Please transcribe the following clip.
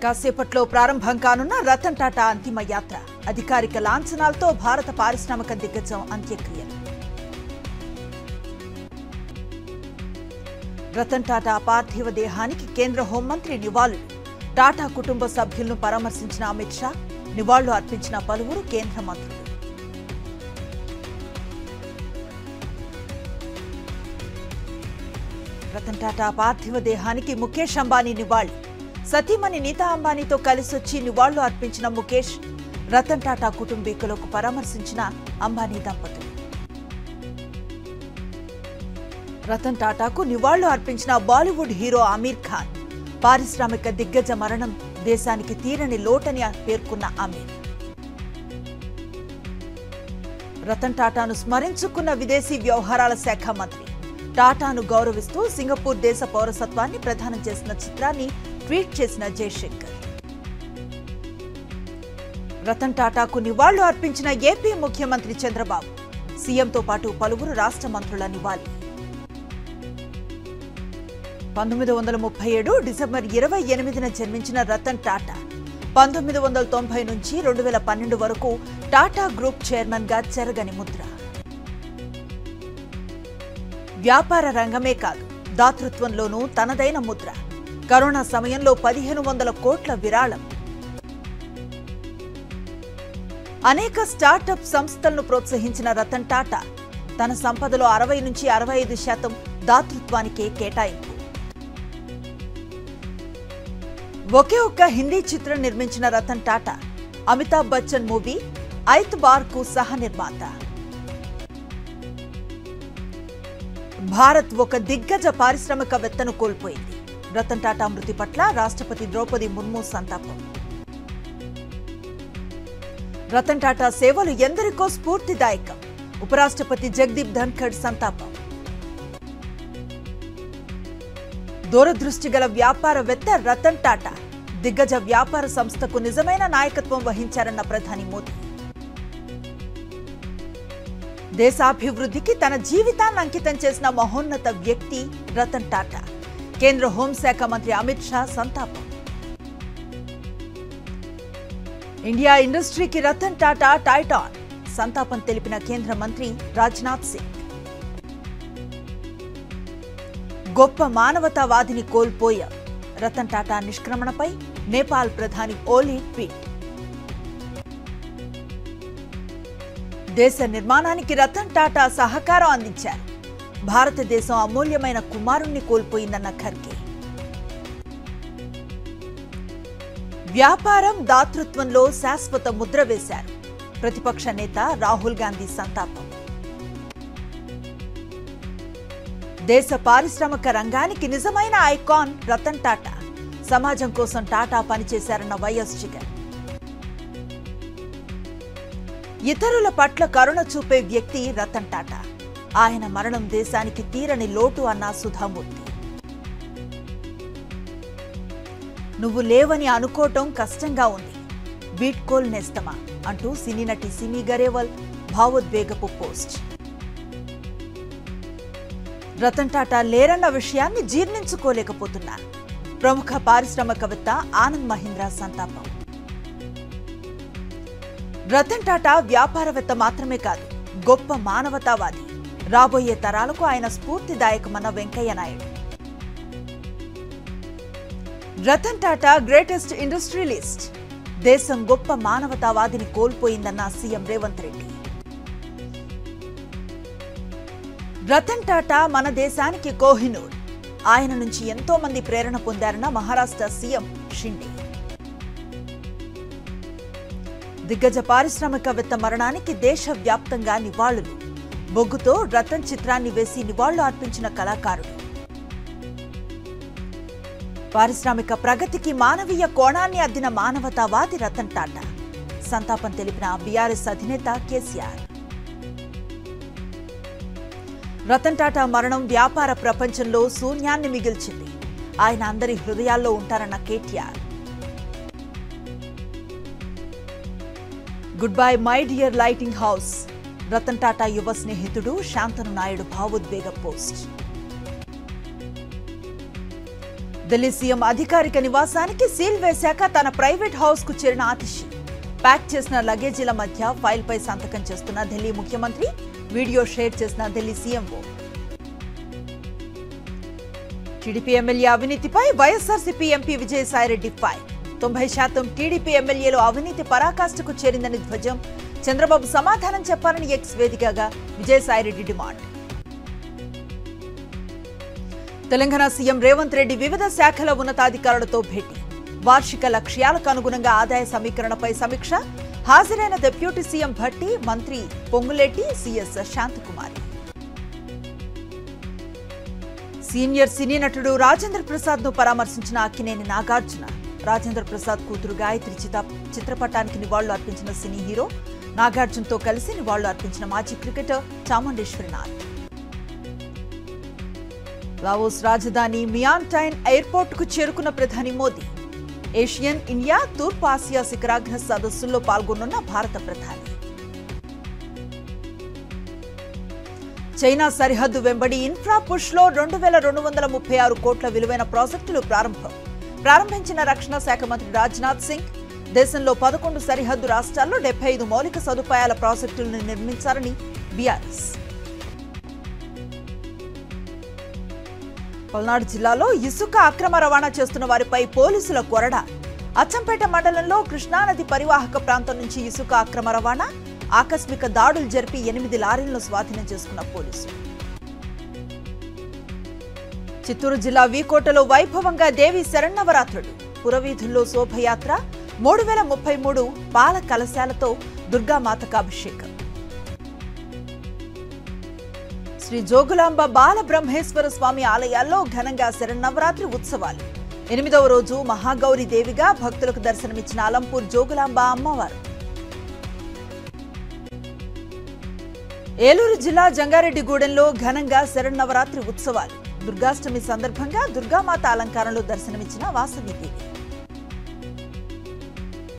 కాసేపట్లో ప్రారంభం కానున్న రతన్ టాటా అంతిమ యాత్ర అధికారిక లాంఛనాలతో భారత పారిశ్రామిక దిగ్గజం అంత్యక్రియలు రతన్ టాటా పార్థివ దేహానికి కేంద్ర హోంమంత్రి నివాళులు టాటా కుటుంబ సభ్యులను పరామర్శించిన అమిత్ షా నివాళులు అర్పించిన పలువురు కేంద్ర మంత్రులు రతన్ టాటా పార్థివ దేహానికి ముఖేష్ అంబానీ నివాళి సతీమణి నీతా అంబానీతో కలిసొచ్చి నివాళులు అర్పించిన ముఖేష్ రతన్ టాటా కుటుంబీకులకు పరామర్శించిన అంబానీ దంపతులు రతన్ టాటాకు నివాళులు అర్పించిన బాలీవుడ్ హీరో ఆమీర్ ఖాన్ పారిశ్రామిక దిగ్గజ మరణం దేశానికి తీరని లోటని పేర్కొన్న ఆమీర్ రతన్ టాటాను స్మరించుకున్న విదేశీ వ్యవహారాల శాఖ మంత్రి టాటాను గౌరవిస్తూ సింగపూర్ దేశ పౌరసత్వాన్ని ప్రదానం చేసిన చిత్రాన్ని ట్వీట్ చేసిన జయశంకర్ రతన్ టాటాకు నివాళులు అర్పించిన ఏపీ ముఖ్యమంత్రి చంద్రబాబు సీఎంతో పాటు పలువురు రాష్ట్ర మంత్రుల నివాళి పంతొమ్మిది వందల ముప్పై ఏడు డిసెంబర్ ఇరవై ఎనిమిదిన జన్మించిన రతన్ టాటా పంతొమ్మిది వందల తొంభై నుంచి రెండు వేల పన్నెండు వరకు టాటా గ్రూప్ చైర్మన్ గా చెరగని ముద్ర వ్యాపార రంగమే కాదు దాతృత్వంలోనూ తనదైన ముద్ర కరోనా సమయంలో పదిహేను వందల కోట్ల విరాళం అనేక స్టార్టప్ సంస్థలను ప్రోత్సహించిన రతన్ టాటా తన సంపదలో అరవై నుంచి అరవై ఐదు శాతం దాతృత్వానికే కేటాయింపు ఒకే ఒక్క హిందీ చిత్రం నిర్మించిన రతన్ టాటా అమితాబ్ బచ్చన్ మూవీ ఐత్ బార్ కు సహ నిర్మాత భారత్ ఒక దిగ్గజ పారిశ్రామికవేత్తను కోల్పోయింది రతన్ టాటా మృతి పట్ల రాష్ట్రపతి ద్రౌపది ముర్ము సంతాపం రతన్ టాటా సేవలు ఎందరికో స్ఫూర్తిదాయకం ఉపరాష్ట్రపతి జగదీప్ ధన్ఖడ్ సంతాపం దూరదృష్టి గల వ్యాపారవేత్త రతన్ టాటా దిగ్గజ వ్యాపార సంస్థకు నిజమైన నాయకత్వం వహించారన్న ప్రధాని మోదీ దేశాభివృద్ధికి తన జీవితాన్ని అంకితం చేసిన మహోన్నత వ్యక్తి రతన్ టాటా కేంద్ర హోంశాఖ మంత్రి అమిత్ షా సంతాపం ఇండియా ఇండస్ట్రీకి రతన్ టాటా టైటాన్ సంతాపం తెలిపిన కేంద్ర మంత్రి రాజ్నాథ్ సింగ్ గొప్ప మానవతావాదిని కోల్పోయాం రతన్ టాటా నిష్క్రమణపై నేపాల్ ప్రధాని ఓలీ ట్వీట్ దేశ నిర్మాణానికి రతన్ టాటా సహకారం అందించారు భారతదేశం అమూల్యమైన కుమారుణ్ణి కోల్పోయిందన్న ఖర్గే వ్యాపారం దాతృత్వంలో శాశ్వత ముద్ర వేశారు ప్రతిపక్ష నేత రాహుల్ గాంధీ సంతాపం దేశ పారిశ్రామిక రంగానికి నిజమైన ఐకాన్ రతన్ టాటా సమాజం కోసం టాటా పనిచేశారన్న వైఎస్ జగన్ ఇతరుల పట్ల కరుణ చూపే వ్యక్తి రతన్ టాటా ఆయన మరణం దేశానికి తీరని లోటు అన్న సుధామూర్తి నువ్వు లేవని అనుకోవటం కష్టంగా ఉంది బీట్కోల్ నేస్తమా అంటూ సినీ నటి సినీ గరేవల్ భావోద్వేగపు పోస్ట్ రతన్ టాటా లేరన్న విషయాన్ని జీర్ణించుకోలేకపోతున్నా ప్రముఖ పారిశ్రామికవేత్త ఆనంద్ మహీంద్రా సంతాపం రతన్ టాటా వ్యాపారవేత్త మాత్రమే కాదు గొప్ప మానవతావాది రాబోయే తరాలకు ఆయన స్ఫూర్తిదాయకమన్న వెంకయ్య నాయుడు రతన్ టాటా గ్రేటెస్ట్ ఇండస్ట్రియలిస్ట్ దేశం గొప్ప మానవతావాదిని కోల్పోయిందన్న సీఎం రేవంత్ రెడ్డి రతన్ టాటా మన దేశానికి కోహినూర్ ఆయన నుంచి ఎంతో మంది ప్రేరణ పొందారన్న మహారాష్ట్ర సీఎం షిండే దిగ్గజ పారిశ్రామికవేత్త మరణానికి దేశవ్యాప్తంగా నివాళులు బొగ్గుతో రతన్ చిత్రాన్ని వేసి నివాళులు అర్పించిన కళాకారుడు పారిశ్రామిక ప్రగతికి మానవీయ కోణాన్ని అద్దిన మానవతావాది రతన్ టాటా సంతాపం తెలిపిన బీఆర్ఎస్ అధినేత కేసీఆర్ రతన్ టాటా మరణం వ్యాపార ప్రపంచంలో శూన్యాన్ని మిగిల్చింది ఆయన అందరి హృదయాల్లో ఉంటారన్న KTR good bye my dear lighting house Ratan Tata యువ స్నేహితుడు శాంతను నాయుడు భావోద్వేగ పోస్ట్ ఢిల్లీ సీఎం అధికారిక నివాసానికి సీల్ వేశాక తన ప్రైవేట్ హౌస్ కు చేరిన ఆతిషి ప్యాక్ చేసిన లగేజీల మధ్య ఫైల్ పై సంతకం చేస్తున్న ఢిల్లీ ముఖ్యమంత్రి వీడియో షేర్ చేసిన ఢిల్లీ సీఎంఓ టీడీపీ ఎమ్మెల్యే అవినీతిపై వైఎస్ఆర్సీపీ ఎంపీ విజయసాయిరెడ్డి ఫై తొంభై శాతం టీడీపీ ఎమ్మెల్యేలు అవినీతి పరాకాష్ఠకు చేరిందని ధ్వజం చంద్రబాబు సమాధానం చెప్పాలని ఎక్స్ వేదికగా విజయసాయిరెడ్డి డిమాండ్ తెలంగాణ సీఎం రేవంత్ రెడ్డి వివిధ శాఖల ఉన్నతాధికారులతో భేటీ వార్షిక లక్ష్యాలకు అనుగుణంగా ఆదాయ సమీకరణపై సమీక్ష హాజరైన డిప్యూటీ సీఎం భట్టి మంత్రి పొంగులేటి సీఎస్ శాంతకుమారి సీనియర్ సినీ నటుడు రాజేంద్ర ప్రసాద్ ను పరామర్శించిన అక్కినేని నాగార్జున రాజేంద్ర ప్రసాద్ కూతురు గాయత్రి చిత చిత్రపటానికి నివాళులు అర్పించిన సినీ హీరో నాగార్జునతో కలిసి నివాళులు అర్పించిన మాజీ క్రికెటర్ చాముండేశ్వరినాథ్ లావోస్ రాజధాని మియాంటైన్ ఎయిర్పోర్ట్ కు చేరుకున్న ప్రధాని మోదీ ఏషియన్ ఇండియా తూర్పు ఆసియా శిఖరాగ్ర సదస్సుల్లో పాల్గొనున్న భారత ప్రధాని చైనా సరిహద్దు వెంబడి ఇన్ఫ్రా పుష్ లో రెండు వేల రెండు వందల ముప్పై ఆరు కోట్ల విలువైన ప్రాజెక్టులు ప్రారంభం ప్రారంభించిన రక్షణ శాఖ మంత్రి రాజ్నాథ్ సింగ్ దేశంలో పదకొండు సరిహద్దు రాష్ట్రాల్లో డెబ్బై ఐదు మౌలిక సదుపాయాల ప్రాజెక్టులను నిర్మించాలని బీఆర్ఎస్ పల్నాడు జిల్లాలో ఇసుక అక్రమ రవాణా చేస్తున్న వారిపై పోలీసుల కొరడ అచ్చంపేట మండలంలో కృష్ణానది పరివాహక ప్రాంతం నుంచి ఇసుక అక్రమ రవాణా ఆకస్మిక దాడులు జరిపి ఎనిమిది లారీలను స్వాధీనం చేసుకున్న పోలీసులు చిత్తూరు జిల్లా వీకోటలో వైభవంగా దేవి శరణవరాత్రులు పురవీధుల్లో శోభయాత్ర మూడు వేల ముప్పై మూడు పాల కలశాలతో దుర్గామాతకు అభిషేకం శ్రీ జోగులాంబ బాల బ్రహ్మేశ్వర స్వామి ఆలయాల్లో ఘనంగా శరన్నవరాత్రి ఉత్సవాలు ఎనిమిదవ రోజు మహాగౌరి దేవిగా భక్తులకు దర్శనమిచ్చిన అలంపూర్ జోగులాంబ అమ్మవారు ఏలూరు జిల్లా జంగారెడ్డిగూడెంలో ఘనంగా శరన్నవరాత్రి ఉత్సవాలు దుర్గాష్టమి సందర్భంగా దుర్గామాత అలంకారంలో దర్శనమిచ్చిన వాసవి దేవి